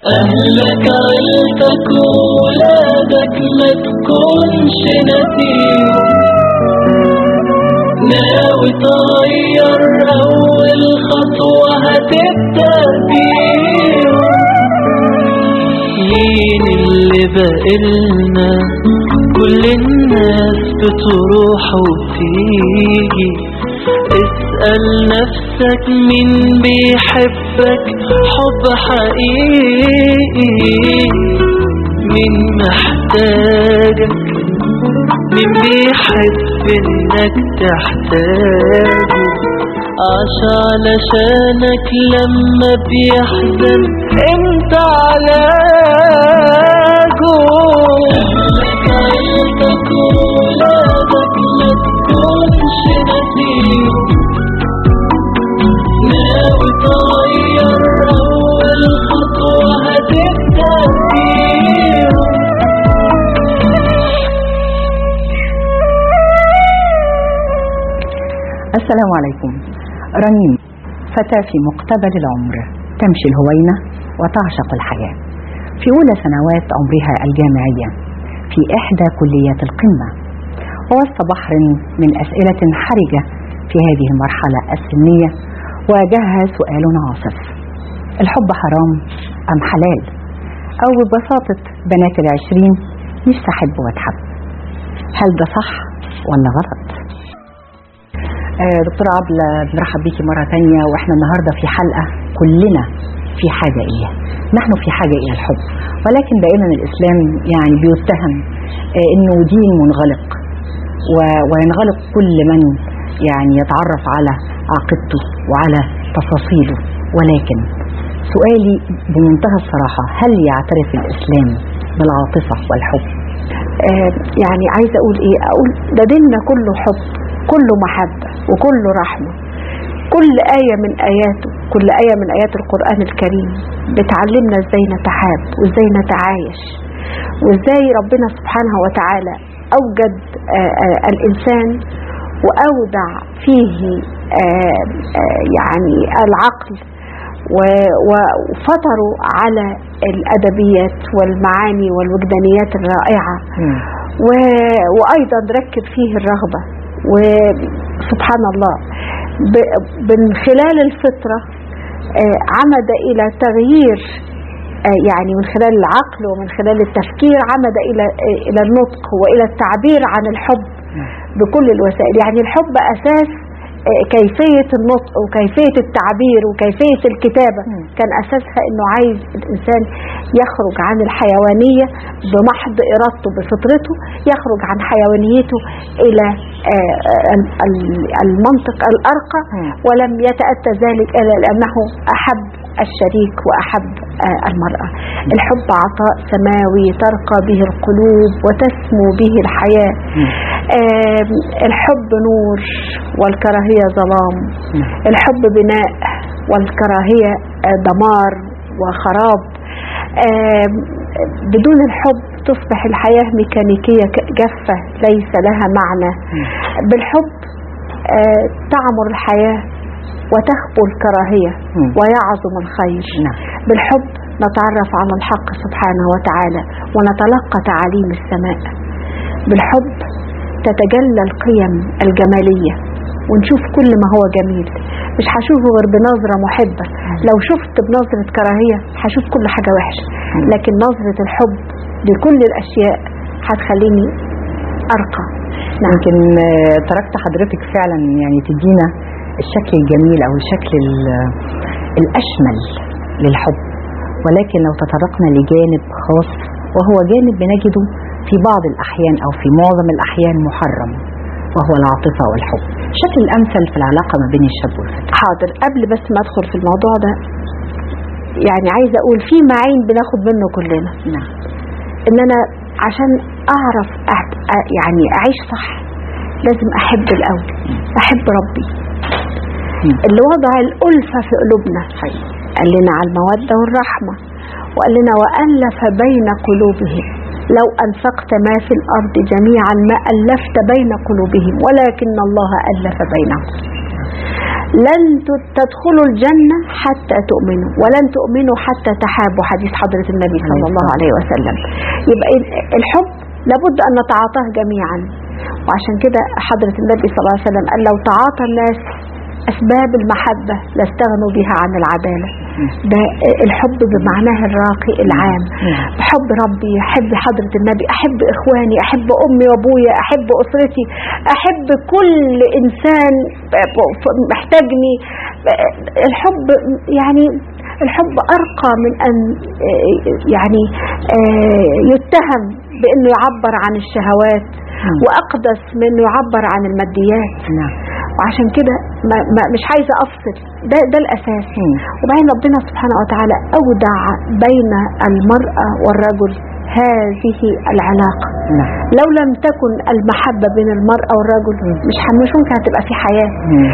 أهلك عيلتك وولادك ما تكونش نسيهم ناوي تغير أول خطوة هتبدأ بيهم مين اللي بقلنا كل الناس بتروح وتيجي اسأل نفسك مين بيحبك حب حقيقي مين محتاجك مين بيحب انك تحتاجه عاش علشانك لما بيحزن انت علاجه اهلك عيلتك وولادك ما تكونش نسيهم ناوي تغير اول خطوة هتبدأ فيهم السلام عليكم رنيم فتاة في مقتبل العمر تمشي الهوينة وتعشق الحياة في أولى سنوات عمرها الجامعية في إحدى كليات القمة ووسط بحر من أسئلة حرجة في هذه المرحلة السنية واجهها سؤال عاصف الحب حرام أم حلال أو ببساطة بنات العشرين نفسي أحب وأتحب هل ده صح ولا غلط؟ آه، دكتورة عبلة بنرحب بيكي مرة تانية واحنا النهاردة في حلقة كلنا في حاجة إليها نحن في حاجة إلى الحب ولكن دائما الإسلام يعني بيتهم آه، إنه دين منغلق و- وينغلق كل من يعني يتعرف على عقيدته وعلى تفاصيله ولكن سؤالي بمنتهى الصراحة هل يعترف الإسلام بالعاطفة والحب؟ آه، يعني عايزه اقول ايه اقول ده ديننا كله حب كله محبه وكله رحمه كل آية من آياته كل آية من آيات القرآن الكريم بتعلمنا ازاي نتحاب وازاي نتعايش وازاي ربنا سبحانه وتعالى أوجد آه، آه، الإنسان وأودع فيه آه، آه، يعني العقل و- و- وفطروا على الأدبيات والمعاني والوجدانيات الرائعة و- وأيضا ركب فيه الرغبة وسبحان الله ب- من خلال الفطرة آه، عمد إلى تغيير آه، يعني من خلال العقل ومن خلال التفكير عمد إلى آه، إلى النطق وإلى التعبير عن الحب بكل الوسائل يعني الحب أساس آه، كيفية النطق وكيفية التعبير وكيفية الكتابة مم. كان أساسها أنه عايز الإنسان يخرج عن الحيوانية بمحض إرادته بفطرته يخرج عن حيوانيته إلى آه، ال- ال- المنطق الأرقى مم. ولم يتأتى ذلك إلا لأنه أحب الشريك وأحب آه، المرأة الحب عطاء سماوي ترقى به القلوب وتسمو به الحياة آم، الحب نور والكراهية ظلام الحب بناء والكراهية آه، دمار وخراب آم، بدون الحب تصبح الحياة ميكانيكية ك- جافة ليس لها معنى بالحب آه، تعمر الحياة وتخبو الكراهية مم. ويعظم الخير نعم. بالحب نتعرف على الحق سبحانه وتعالى ونتلقى تعاليم السماء بالحب تتجلى القيم الجمالية ونشوف كل ما هو جميل مش هشوفه غير بنظرة محبة لو شفت بنظرة كراهية هشوف كل حاجة وحشة لكن نظرة الحب لكل الأشياء هتخليني أرقى نعم يمكن آه، تركت حضرتك فعلا يعني تدينا الشكل الجميل او الشكل ال- الاشمل للحب ولكن لو تطرقنا لجانب خاص وهو جانب بنجده في بعض الاحيان او في معظم الاحيان محرم وهو العاطفه والحب الشكل الامثل في العلاقه ما بين الشاب والفتاه حاضر قبل بس ما ادخل في الموضوع ده يعني عايزه اقول في معين بناخد منه كلنا نعم ان انا عشان اعرف أع- أ- يعني اعيش صح لازم احب الاول احب ربي مم. اللي وضع الالفه في قلوبنا قال لنا على الموده والرحمه وقال لنا والف بين قلوبهم لو انفقت ما في الارض جميعا ما الفت بين قلوبهم ولكن الله الف بينهم لن ت- تدخلوا الجنة حتى تؤمنوا ولن تؤمنوا حتى تحابوا حديث حضرة النبي صلى الله عليه وسلم يبقى ال- الحب لابد أن نتعاطاه جميعا وعشان كده حضرة النبي صلى الله عليه وسلم قال لو تعاطى الناس أسباب المحبة لاستغنوا بها عن العدالة ده الحب بمعناه الراقي العام أحب ربي أحب حضرة النبي أحب إخواني أحب أمي وأبويا أحب أسرتي أحب كل إنسان محتاجني الحب يعني الحب أرقى من أن يعني يتهم بأنه يعبر عن الشهوات وأقدس من أنه يعبر عن الماديات نعم وعشان كده ما ما مش عايزه افصل ده ده الاساس وبعدين ربنا سبحانه وتعالى اودع بين المراه والرجل هذه العلاقه نعم لو لم تكن المحبه بين المراه والرجل مش ح- مش ممكن هتبقى في حياه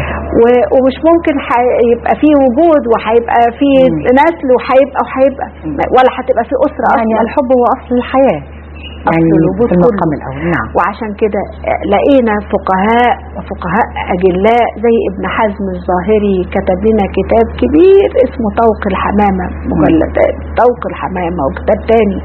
و- ومش ممكن حي- يبقى في وجود وهيبقى في نسل وهيبقى وهيبقى ولا هتبقى في اسره يعني اصلا الحب هو أصل الحياة يعني أصل الوجود في المقام كله. الأول نعم وعشان كده لقينا فقهاء وفقهاء أجلاء زي ابن حزم الظاهري كتب لنا كتاب كبير اسمه طوق الحمامة مجلدات طوق الحمامة وكتاب تاني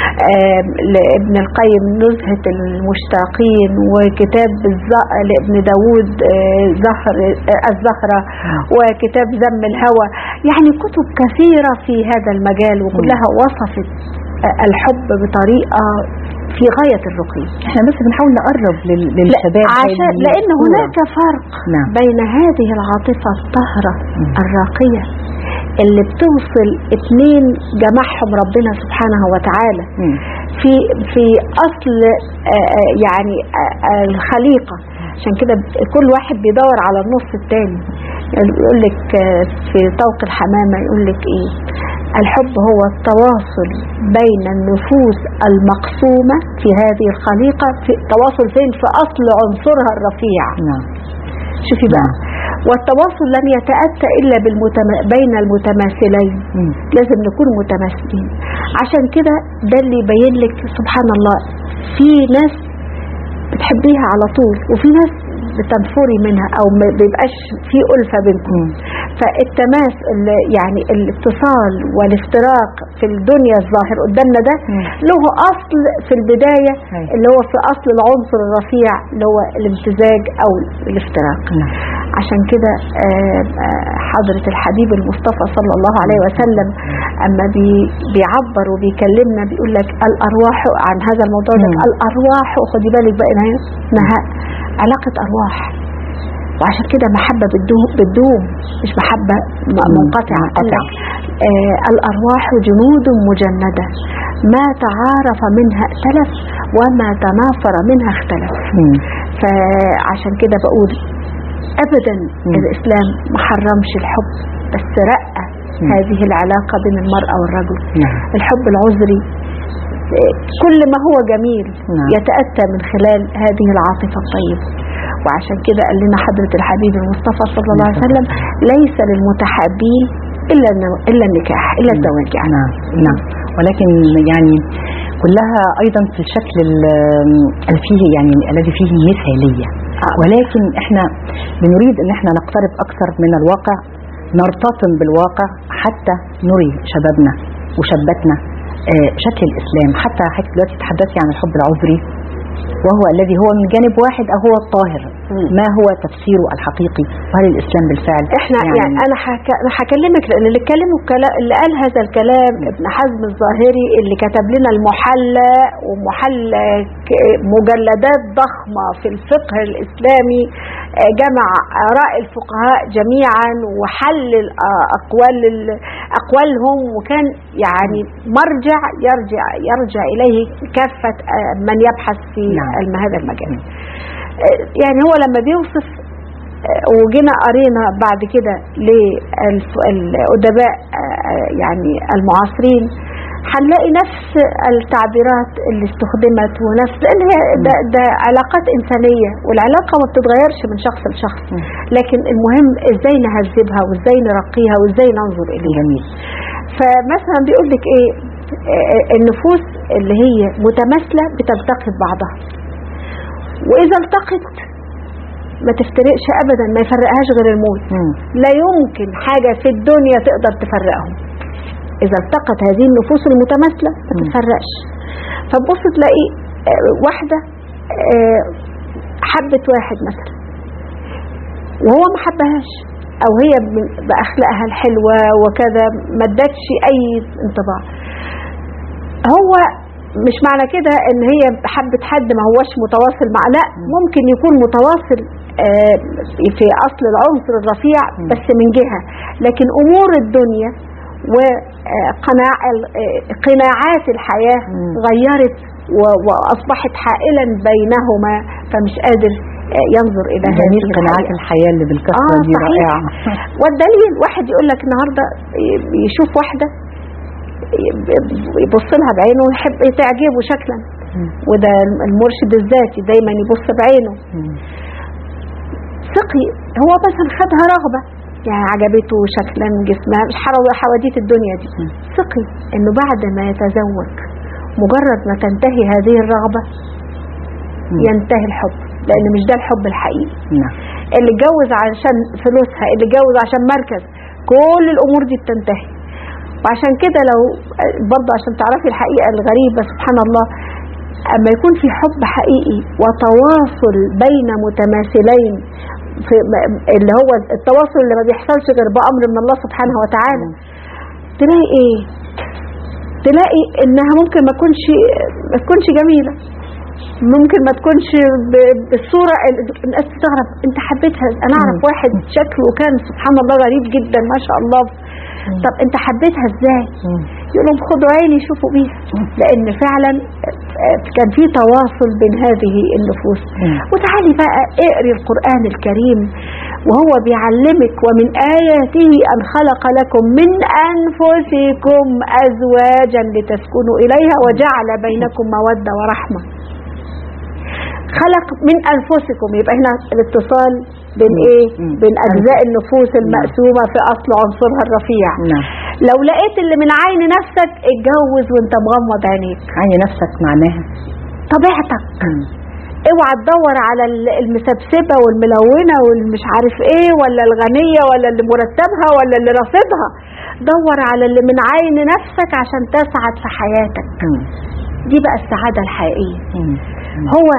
آم، لابن القيم نزهة المشتاقين وكتاب الز- لابن داود آه، زهر آه، الزهرة وكتاب ذم الهوى يعني كتب كثيرة في هذا المجال وكلها وصفت آه، الحب بطريقة في غاية الرقي احنا بس بنحاول نقرب لل- للشباب عشان هذه لأن الصورة. هناك فرق نعم. بين هذه العاطفة الطاهرة الراقية اللي بتوصل اتنين جمعهم ربنا سبحانه وتعالى مم. في في اصل آه، آه، يعني آه، آه، الخليقه عشان كده كل واحد بيدور على النص التاني يقول لك آه، في طوق الحمامه يقول لك ايه الحب هو التواصل بين النفوس المقسومه في هذه الخليقه في تواصل فين في اصل عنصرها الرفيع نعم شوفي بقى والتواصل لن يتأتى إلا بالمتم... بين المتماثلين مم. لازم نكون متماثلين عشان كده ده اللي يبين لك سبحان الله في ناس بتحبيها على طول وفي ناس بتنفري منها او ما بيبقاش في ألفة بينكم مم. فالتماس ال- يعني الاتصال والافتراق في الدنيا الظاهر قدامنا ده مم. له اصل في البداية أيوة. اللي هو في اصل العنصر الرفيع اللي هو الامتزاج او الافتراق نعم عشان كده آه، آه، حضرة الحبيب المصطفى صلى الله عليه وسلم أما بي- بيعبر وبيكلمنا بيقول لك الأرواح عن هذا الموضوع ده مم. الأرواح خدي بالك بقى إنها إنها علاقة أرواح وعشان كده محبة بتدوم, بتدوم مش محبة م- مم. منقطعة قال منقطعة. لك آه الأرواح جنود مجندة ما تعارف منها ائتلف وما تنافر منها اختلف مم. فعشان كده بقول ابدا مم. الاسلام ما حرمش الحب بس رقى مم. هذه العلاقه بين المراه والرجل نعم الحب العذري آه، كل ما هو جميل نعم. يتاتى من خلال هذه العاطفه الطيبه وعشان كده قال لنا حضره الحبيب المصطفى صلى الله عليه وسلم ليس للمتحابين الا النو- الا النكاح الا الزواج يعني نعم نعم ولكن يعني كلها ايضا في الشكل ال- اللي فيه يعني الذي فيه مثاليه ولكن احنا بنريد ان احنا نقترب اكثر من الواقع نرتطم بالواقع حتى نري شبابنا وشاباتنا آه، شكل الاسلام حتى حضرتك دلوقتي تحدثي عن الحب العذري وهو الذي هو من جانب واحد او هو الطاهر مم. ما هو تفسيره الحقيقي وهل الاسلام بالفعل احنا يعني, يعني انا حك... انا هكلمك لان اللي اتكلموا الكلام اللي قال هذا الكلام ابن حزم الظاهري اللي كتب لنا المحلى ومحلى ك- مجلدات ضخمه في الفقه الاسلامي آه، جمع اراء الفقهاء جميعا وحلل آه، اقوال ال- اقوالهم وكان يعني مرجع يرجع يرجع اليه كافه آه، من يبحث في نعم. الم- هذا المجال آه، يعني هو لما بيوصف آه، وجينا قرينا بعد كده للأدباء آه، يعني المعاصرين هنلاقي نفس التعبيرات اللي استخدمت ونفس لان هي ده, ده علاقات انسانيه والعلاقه ما بتتغيرش من شخص لشخص مم. لكن المهم ازاي نهذبها وازاي نرقيها وازاي ننظر اليها جميل فمثلا بيقول لك ايه آه، النفوس اللي هي متماثله بتلتقي ببعضها واذا التقت ما تفترقش ابدا ما يفرقهاش غير الموت مم. لا يمكن حاجة في الدنيا تقدر تفرقهم إذا التقت هذه النفوس المتماثلة ما مم. تتفرقش فتبص تلاقي آه، واحدة آه، حبت واحد مثلا وهو ما حبهاش أو هي ب- بأخلاقها الحلوة وكذا ما ادتش أي انطباع هو مش معنى كده ان هي حبت حد ما هوش متواصل مع لا ممكن يكون متواصل آه، في اصل العنصر الرفيع بس من جهة لكن امور الدنيا وقناعات الحياة مم. غيرت و- واصبحت حائلا بينهما فمش قادر آه، ينظر الى هذه جميل قناعات الحياة. الحياة اللي بالكثرة آه دي صحيح. رائعة والدليل واحد يقول لك النهارده ي- يشوف واحده ي- يبص لها بعينه ويحب تعجبه شكلا مم. وده المرشد الذاتي دايما يبص بعينه مم. ثقي هو مثلا خدها رغبه يعني عجبته شكلا جسمها مش حرو- حواديت الدنيا دي مم. ثقي انه بعد ما يتزوج مجرد ما تنتهي هذه الرغبه مم. ينتهي الحب لان مش ده الحب الحقيقي نعم اللي اتجوز عشان فلوسها اللي اتجوز عشان مركز كل الامور دي بتنتهي وعشان كده لو برضه عشان تعرفي الحقيقه الغريبه سبحان الله اما يكون في حب حقيقي وتواصل بين متماثلين في اللي هو التواصل اللي ما بيحصلش غير بامر من الله سبحانه وتعالى تلاقي ايه تلاقي انها ممكن ما تكونش ما تكونش جميله ممكن ما تكونش ب- بالصوره ال- الناس تستغرب انت حبيتها انا اعرف مم. واحد شكله كان سبحان الله غريب جدا ما شاء الله طب انت حبيتها ازاي مم. يقول لهم خدوا عيني شوفوا بيها لان فعلا آه، كان في تواصل بين هذه النفوس مم. وتعالي بقى اقري القرآن الكريم وهو بيعلمك ومن آياته أن خلق لكم من أنفسكم أزواجا لتسكنوا إليها وجعل بينكم مودة ورحمة خلق من أنفسكم يبقى هنا الاتصال بين مم. إيه مم. بين أجزاء النفوس المقسومة في أصل عنصرها الرفيع نعم لو لقيت اللي من عين نفسك اتجوز وانت مغمض عينيك عين نفسك معناها طبيعتك مم. اوعى تدور على ال- المسبسبه والملونه والمش عارف ايه ولا الغنيه ولا اللي مرتبها ولا اللي رافضها دور على اللي من عين نفسك عشان تسعد في حياتك مم. دي بقى السعاده الحقيقيه مم. هو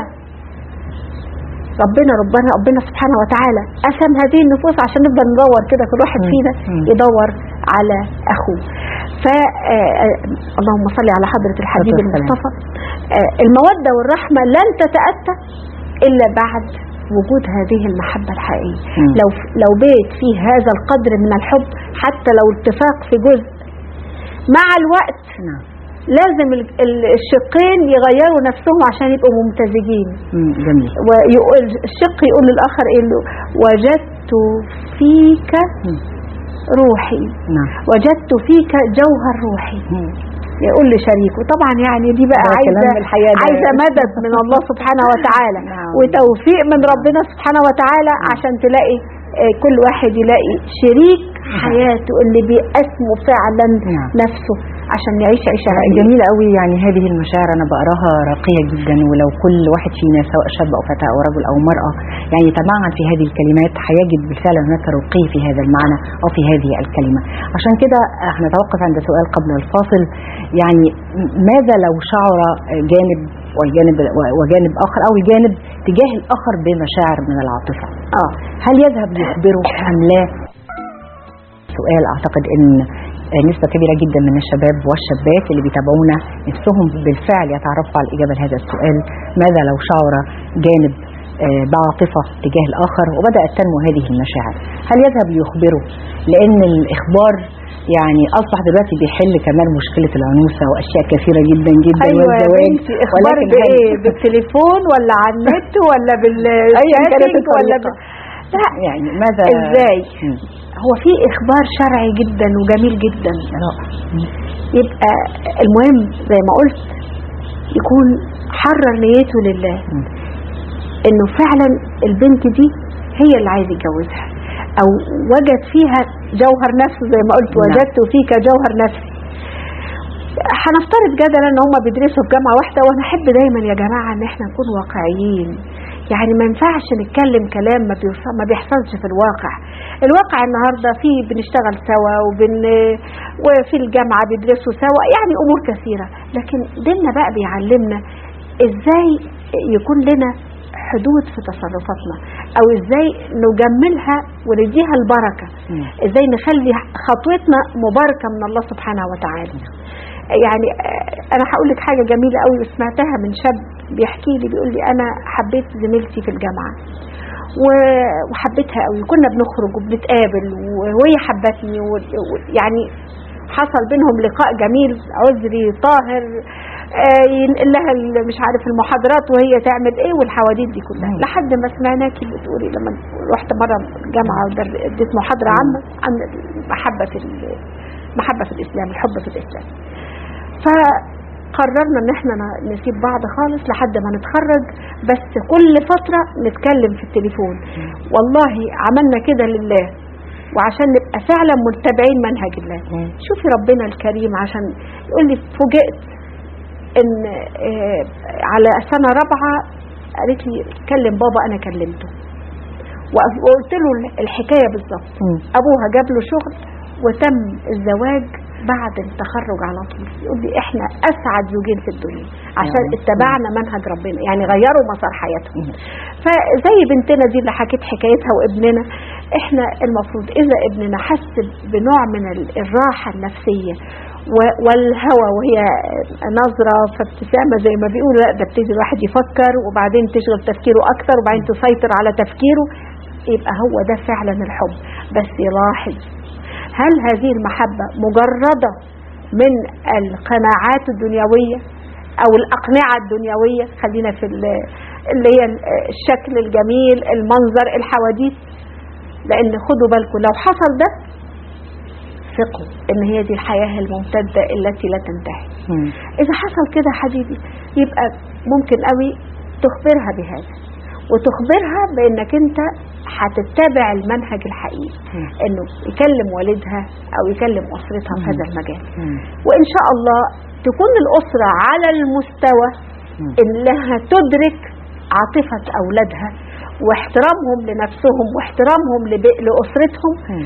ربنا ربنا ربنا سبحانه وتعالى قسم هذه النفوس عشان نفضل ندور كده كل واحد مم. فينا مم. يدور على اخوه ف آه، آه، اللهم صل على حضره الحبيب والسلام. المصطفى آه، الموده والرحمه لن تتاتى الا بعد وجود هذه المحبه الحقيقيه مم. لو لو بيت فيه هذا القدر من الحب حتى لو اتفاق في جزء مع الوقت نعم لازم ال- ال- الشقين يغيروا نفسهم عشان يبقوا ممتزجين مم. جميل ويقول الشق يقول للآخر إيه له وجدت فيك مم. روحي نعم وجدت فيك جوهر روحي مم. يقول لشريكه طبعا يعني دي بقى ده عايزة كلام الحياة ده. عايزة مدد من الله سبحانه وتعالى نعم. وتوفيق من ربنا سبحانه وتعالى عشان تلاقي آه، كل واحد يلاقي شريك حياته اللي بيقسمه فعلا نعم. نفسه عشان يعيش عيشة هنية. جميلة قوي يعني هذه المشاعر أنا بقراها راقية جدا ولو كل واحد فينا سواء شاب أو فتاة أو رجل أو مرأة يعني يتمعن في هذه الكلمات هيجد بالفعل هناك رقي في هذا المعنى أو في هذه الكلمة عشان كده هنتوقف عند سؤال قبل الفاصل يعني م- ماذا لو شعر جانب وجانب وجانب آخر أو جانب تجاه الآخر بمشاعر من العاطفة اه هل يذهب ليخبره أم لا سؤال أعتقد أن نسبة كبيرة جدا من الشباب والشابات اللي بيتابعونا نفسهم بالفعل يتعرفوا على الإجابة لهذا السؤال ماذا لو شعر جانب آه، بعاطفة تجاه الآخر وبدأت تنمو هذه المشاعر هل يذهب ليخبره لأن الإخبار يعني أصبح دلوقتي بيحل كمان مشكلة العنوسة وأشياء كثيرة جدا جدا ايوه يا والزواج بنتي اخبار ولكن هل- بايه بالتليفون ولا على النت ولا أيا كانت بالشاتنج ولا الطريقة. بال... لا يعني ماذا ازاي مم. هو في اخبار شرعي جدا وجميل جدا رائع. يبقى المهم زي ما قلت يكون حرر نيته لله مم. انه فعلا البنت دي هي اللي عايز يتجوزها او وجد فيها جوهر نفسه زي ما قلت نعم. وجدت فيك جوهر نفسي هنفترض جدلا ان هم بيدرسوا في جامعه واحده وانا احب دايما يا جماعه ان احنا نكون واقعيين يعني ما ينفعش نتكلم كلام ما, بيوصل ما بيحصلش في الواقع الواقع النهارده في بنشتغل سوا وبن وفي الجامعه بيدرسوا سوا يعني امور كثيره لكن ديننا بقى بيعلمنا ازاي يكون لنا حدود في تصرفاتنا او ازاي نجملها ونديها البركه مم. ازاي نخلي خطوتنا مباركه من الله سبحانه وتعالى يعني آه، انا هقول لك حاجه جميله قوي وسمعتها من شاب بيحكي لي بيقول لي انا حبيت زميلتي في الجامعه و- وحبيتها قوي كنا بنخرج وبنتقابل وهي حبتني ويعني حصل بينهم لقاء جميل عذري طاهر آه، ينقل لها ال- مش عارف المحاضرات وهي تعمل ايه والحواديت دي كلها مم. لحد ما سمعناكي بتقولي لما رحت مره الجامعه ودر- اديت محاضره عامه عن المحبه في ال- المحبه في الاسلام الحب في الاسلام فقررنا ان احنا ن- نسيب بعض خالص لحد ما نتخرج بس كل فتره نتكلم في التليفون والله عملنا كده لله وعشان نبقى فعلا متبعين منهج الله مم. شوفي ربنا الكريم عشان يقول لي فوجئت ان آه، على سنه رابعه قالت لي كلم بابا انا كلمته وق- وقلت له الحكايه بالظبط مم. ابوها جاب له شغل وتم الزواج بعد التخرج على طول يقول لي احنا اسعد زوجين في الدنيا عشان نعم. اتبعنا منهج ربنا يعني غيروا مسار حياتهم مم. فزي بنتنا دي اللي حكيت حكايتها وابننا احنا المفروض اذا ابننا حس بنوع من ال- الراحه النفسيه و- والهوى وهي نظره فابتسامه زي ما بيقولوا لا ده ابتدي الواحد يفكر وبعدين تشغل تفكيره اكتر وبعدين تسيطر على تفكيره يبقى هو ده فعلا الحب بس يلاحظ هل هذه المحبه مجرده من القناعات الدنيويه او الاقنعه الدنيويه خلينا في ال- اللي هي ال- الشكل الجميل المنظر الحواديت لان خدوا بالكم لو حصل ده ثقوا ان هي دي الحياه الممتده التي لا تنتهي مم. اذا حصل كده حبيبي يبقى ممكن قوي تخبرها بهذا وتخبرها بانك انت هتتبع المنهج الحقيقي مم. انه يكلم والدها او يكلم اسرتها في مم. هذا المجال مم. وان شاء الله تكون الاسره على المستوى مم. انها تدرك عاطفه اولادها واحترامهم لنفسهم واحترامهم لب- لاسرتهم مم.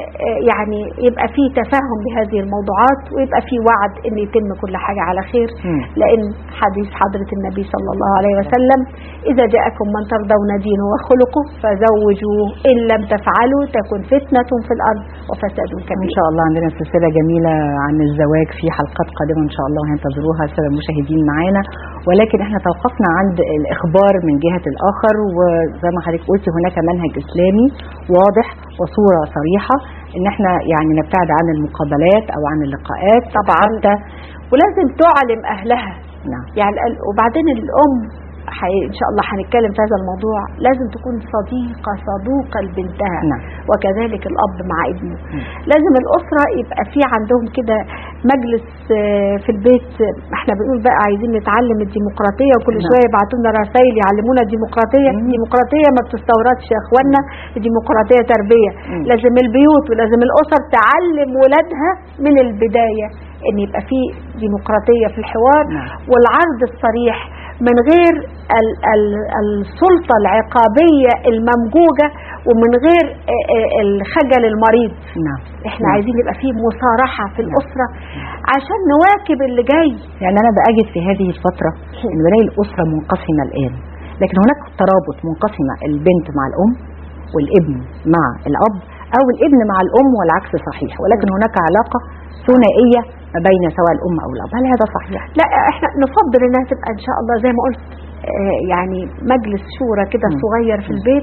ويعني يبقى في تفاهم بهذه الموضوعات ويبقى في وعد ان يتم كل حاجه على خير مم. لان حديث حضره النبي صلى الله عليه وسلم اذا جاءكم من ترضون دينه وخلقه فزوجوه ان لم تفعلوا تكن فتنه في الارض وفساد ان كبير شاء الله عندنا سلسله جميله عن الزواج في حلقات قادمه ان شاء الله وهينتظروها الساده المشاهدين معانا ولكن احنا توقفنا عند الاخبار من جهه الاخر وزي ما حضرتك قلتي هناك منهج اسلامي واضح وصوره صريحه ان احنا يعني نبتعد عن المقابلات او عن اللقاءات طبعاً. حتى ولازم تعلم اهلها نعم يعني ال- وبعدين الام حي... ان شاء الله هنتكلم في هذا الموضوع لازم تكون صديقه صدوقه لبنتها نعم. وكذلك الاب مع ابنه مم. لازم الاسره يبقى في عندهم كده مجلس آه، في البيت آه، احنا بنقول بقى عايزين نتعلم الديمقراطيه وكل نعم. شويه يبعتوا لنا رسائل يعلمونا الديمقراطيه مم. الديمقراطيه ما بتستوردش يا اخوانا الديمقراطيه تربيه مم. لازم البيوت ولازم الاسر تعلم ولادها من البدايه ان يبقى في ديمقراطيه في الحوار نعم. والعرض الصريح من غير ال ال السلطه العقابيه الممجوجه ومن غير آه، آه، الخجل المريض نعم احنا نعم. عايزين يبقى فيه مصارحه في الاسره عشان نواكب اللي جاي يعني انا باجد في هذه الفتره ان بلاقي الاسره منقسمه الان لكن هناك ترابط منقسمه البنت مع الام والابن مع الاب او الابن مع الام والعكس صحيح ولكن هناك علاقه ثنائيه ما بين سواء الام او الاب هل هذا صحيح لا احنا نفضل انها تبقى ان شاء الله زي ما قلت آه، يعني مجلس شورى كده مم. صغير في البيت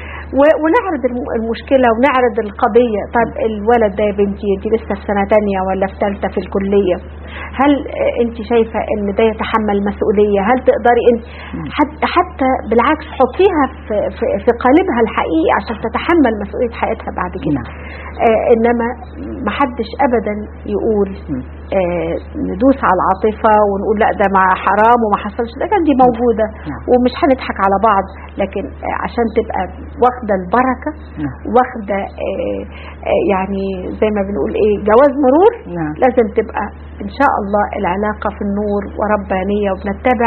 و- ونعرض الم- المشكله ونعرض القضيه طب الولد ده يا بنتي انت لسه في سنه تانية ولا في ثالثه في الكليه هل آه، انت شايفه ان ده يتحمل مسؤوليه هل تقدري انت حت- حتى بالعكس حطيها في, في, في قالبها الحقيقي عشان تتحمل مسؤوليه حياتها بعد كده نعم. آه انما محدش ابدا يقول مم. آه ندوس على العاطفه ونقول لا ده ما حرام وما حصلش ده كان دي موجوده نعم. ومش هنضحك على بعض لكن آه عشان تبقى واخده البركه نعم. واخده آه آه يعني زي ما بنقول ايه جواز مرور نعم. لازم تبقى ان شاء الله العلاقه في النور وربانيه وبنتبع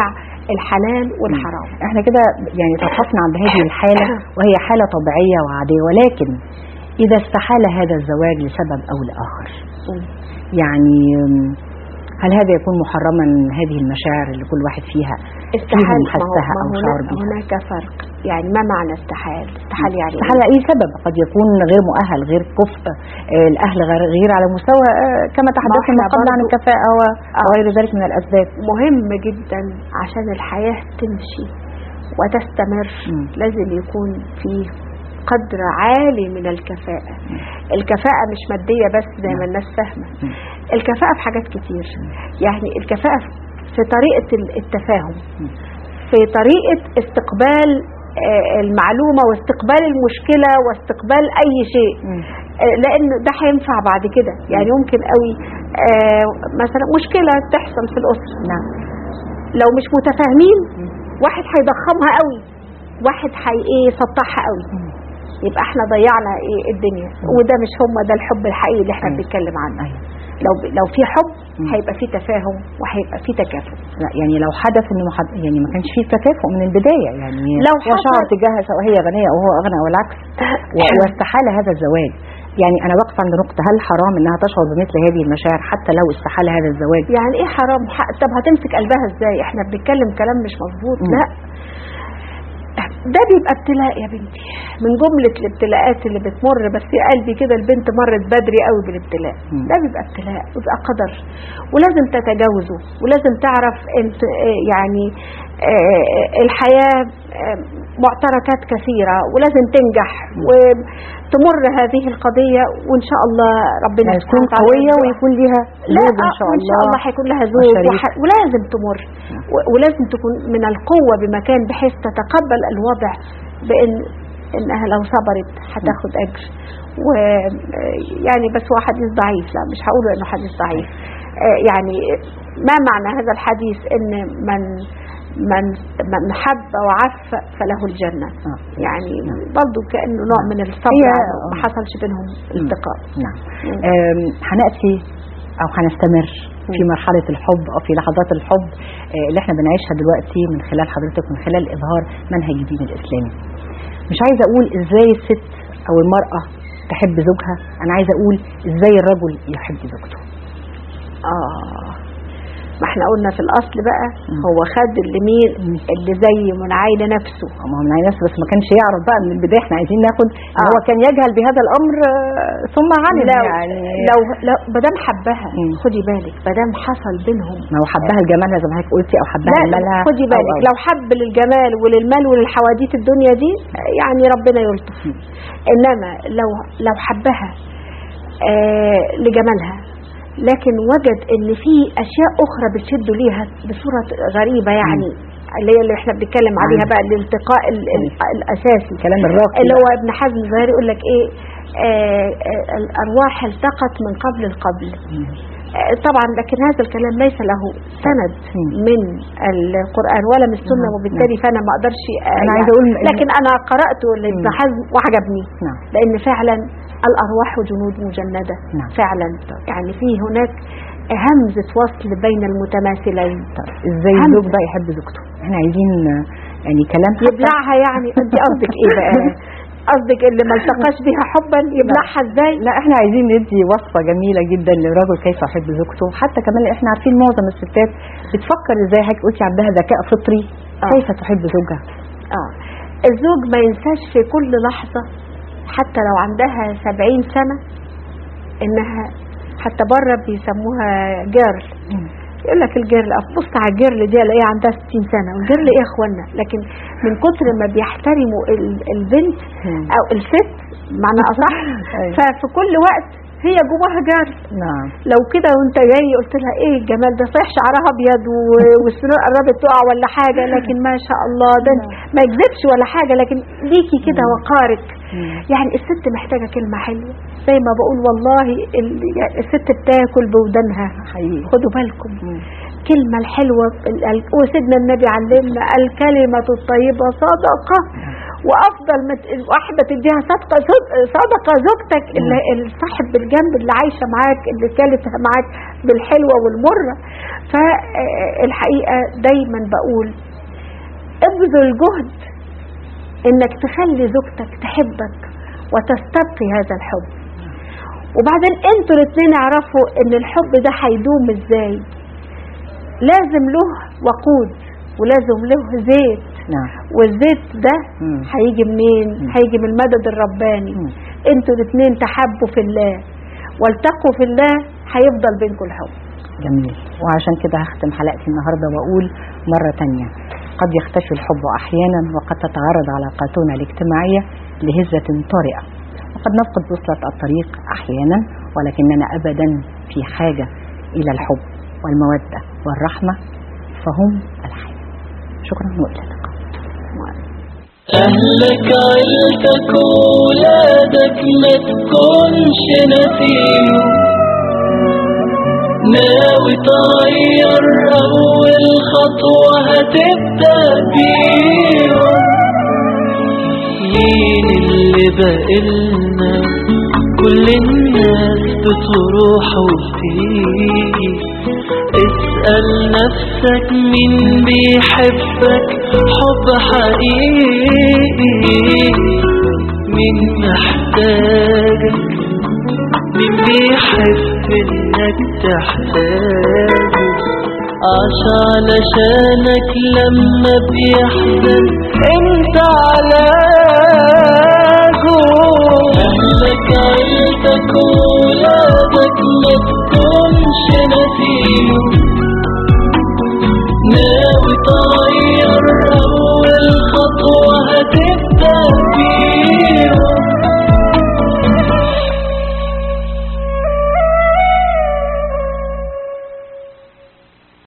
الحلال والحرام احنا كده يعني توقفنا عند هذه الحالة وهي حالة طبيعية وعادية ولكن إذا استحال هذا الزواج لسبب أو لآخر يعني هل هذا يكون محرما هذه المشاعر اللي كل واحد فيها استحال فيهم حسها ما أو هو- شعر هناك, بها هناك فرق يعني ما معنى استحال استحال يعني استحال إيه؟ لأي سبب قد يكون غير مؤهل غير كفء آه، الأهل غير, غير على مستوى آه، كما تحدثنا إحنا من قبل عن برضو- الكفاءة و- وغير ذلك من الأسباب مهم جدا عشان الحياة تمشي وتستمر مم. لازم يكون فيه قدر عالي من الكفاءة الكفاءة مش مادية بس زي ما الناس فاهمة مم. الكفاءة في حاجات كتير يعني الكفاءة في طريقة ال- التفاهم مم. في طريقة استقبال آه، المعلومة واستقبال المشكلة واستقبال أي شيء مم. آه، لأن ده هينفع بعد كده يعني ممكن قوي آه، مثلا مشكلة تحصل في الأسرة نعم لو مش متفاهمين واحد هيضخمها قوي واحد هي ايه سطحها قوي يبقى احنا ضيعنا ايه الدنيا وده مش هم ده الحب الحقيقي اللي احنا أيوة. بنتكلم عنه أيوة. لو لو في حب مم. هيبقى في تفاهم وهيبقى في تكافؤ لا يعني لو حدث انه محد... يعني ما كانش فيه تكافؤ من البدايه يعني لو هو شعر حصل- تجاهها سواء هي غنيه او هو اغنى او العكس و- واستحال هذا الزواج يعني انا واقفه عند نقطه هل حرام انها تشعر بمثل هذه المشاعر حتى لو استحال هذا الزواج يعني ايه حرام ح- طب هتمسك قلبها ازاي احنا بنتكلم كلام مش مظبوط مم. لا ده بيبقى ابتلاء يا بنتي من جملة الابتلاءات اللي بتمر بس يا قلبي كده البنت مرت بدري قوي بالابتلاء مم. ده بيبقى ابتلاء بيبقى قدر ولازم تتجاوزه ولازم تعرف انت آه، يعني آه، الحياة آه، معتركات كثيرة ولازم تنجح وتمر هذه القضية وإن شاء الله ربنا يعني سبحانه تكون وتعالى قويه يرزقها. ويكون ليها لا زوج ان شاء إن الله شاء الله هيكون لها زوج وشريك. وح- ولازم تمر و- ولازم تكون من القوة بمكان بحيث تتقبل الوضع بأن إنها لو صبرت هتاخد أجر ويعني بس هو حديث ضعيف لا مش هقوله إنه حديث ضعيف آه، يعني ما معنى هذا الحديث إن من من من حب وعف فله الجنة آه. يعني برضو كأنه نوع من الصبر هي- على ما حصلش بينهم التقاء نعم آم، هنأتي أو هنستمر في مرحلة الحب أو في لحظات الحب آه، اللي احنا بنعيشها دلوقتي من خلال حضرتك من خلال إظهار منهج الدين الإسلامي مش عايزة أقول إزاي الست أو المرأة تحب زوجها أنا عايزة أقول إزاي الرجل يحب زوجته آه ما احنا قلنا في الأصل بقى مم. هو خد اللي مين اللي زي منعي لنفسه ما هو من عين نفسه بس ما كانش يعرف بقى من البداية احنا عايزين ناخد إن آه. هو كان يجهل بهذا الأمر آه، ثم علم لو يعني لو لو مادام حبها مم. خدي بالك مادام حصل بينهم ما هو حبها لجمالها زي ما حضرتك قلتي أو حبها لا لمالها خدي أو- بالك أو- لو حب للجمال وللمال وللحواديت الدنيا دي يعني ربنا يلطف انما لو لو حبها آه لجمالها لكن وجد ان في اشياء اخرى بتشد ليها بصوره غريبه يعني اللي هي اللي احنا بنتكلم عليها مم. بقى الالتقاء ال- ال- الاساسي الكلام الراقي اللي بقى. هو ابن حزم الظاهري يقول لك ايه آه آه الارواح التقت من قبل القبل مم. آه، طبعا لكن هذا الكلام ليس له سند مم. من القرآن ولا من السنة نعم. وبالتالي فأنا ما أقدرش آه، أنا عايزة يعني- أقول إن- لكن أنا قرأته لابن مم. حزم وعجبني نعم لأن فعلا الأرواح جنود مجندة نعم. فعلا يعني في هناك همزة وصل بين المتماثلين طب ازاي همزة. الزوج بقى يحب زوجته احنا عايزين آه، يعني كلام حتى- يبلعها يعني أنت قصدك إيه بقى قصدك اللي ما التقاش بها حبا يبلعها ازاي لا احنا عايزين ندي وصفه جميله جدا للرجل كيف يحب زوجته حتى كمان احنا عارفين معظم الستات بتفكر ازاي حضرتك قلتي عندها ذكاء فطري آه. كيف تحب زوجها اه الزوج ما ينساش في كل لحظة حتى لو عندها سبعين سنة انها حتى بره بيسموها جيرل يقول لك الجيرل بص على الجيرل دي الاقيها عندها 60 سنه والجيرل ايه يا اخوانا لكن من كتر ما بيحترموا ال- البنت مم. او الست معنى اصح أيوة. ففي كل وقت هي جواها جيرل نعم لو كده وانت جاي قلت لها ايه الجمال ده صحيح شعرها ابيض و- والسنون قربت تقع ولا حاجه لكن ما شاء الله ده انت ما يكذبش ولا حاجه لكن ليكي كده وقارك يعني الست محتاجه كلمه حلوه زي ما بقول والله ال- يعني الست بتاكل بودانها حقيقي خدوا بالكم مم. كلمة الحلوة ال- ال- وسيدنا النبي علمنا الكلمة الطيبة صدقة وأفضل ما ت- واحدة تديها صدقة زوج- صدقة زوجتك اللي الصاحب بالجنب اللي عايشة معاك اللي كانت معاك بالحلوة والمرة فالحقيقة دايما بقول ابذل جهد انك تخلي زوجتك تحبك وتستبقي هذا الحب وبعدين انتوا الاثنين اعرفوا ان الحب ده هيدوم ازاي لازم له وقود ولازم له زيت نعم والزيت ده مم. هيجي منين مم. هيجي من المدد الرباني مم. انتوا الاثنين تحبوا في الله والتقوا في الله هيفضل بينكم الحب جميل وعشان كده هختم حلقتي النهاردة وأقول مرة تانية قد يختفي الحب أحيانا وقد تتعرض علاقاتنا الاجتماعية لهزة طارئة وقد نفقد بوصلة الطريق أحيانا ولكننا أبدا في حاجة إلى الحب والمودة والرحمة فهم الحياة شكرا وإلى اللقاء أهلك عيلتك وولادك ما تكونش نسيهم ناوي تغير أول خطوة هتبدأ بيهم مين اللي بقلنا كل الناس بتروح وبتيجي اسأل نفسك مين بيحبك حب حقيقي مين محتاجك مين بيحب انك تحتاجه عاش علشانك لما بيحزن انت علاجه اهلك عيلتك وولادك ما تكونش نسيهم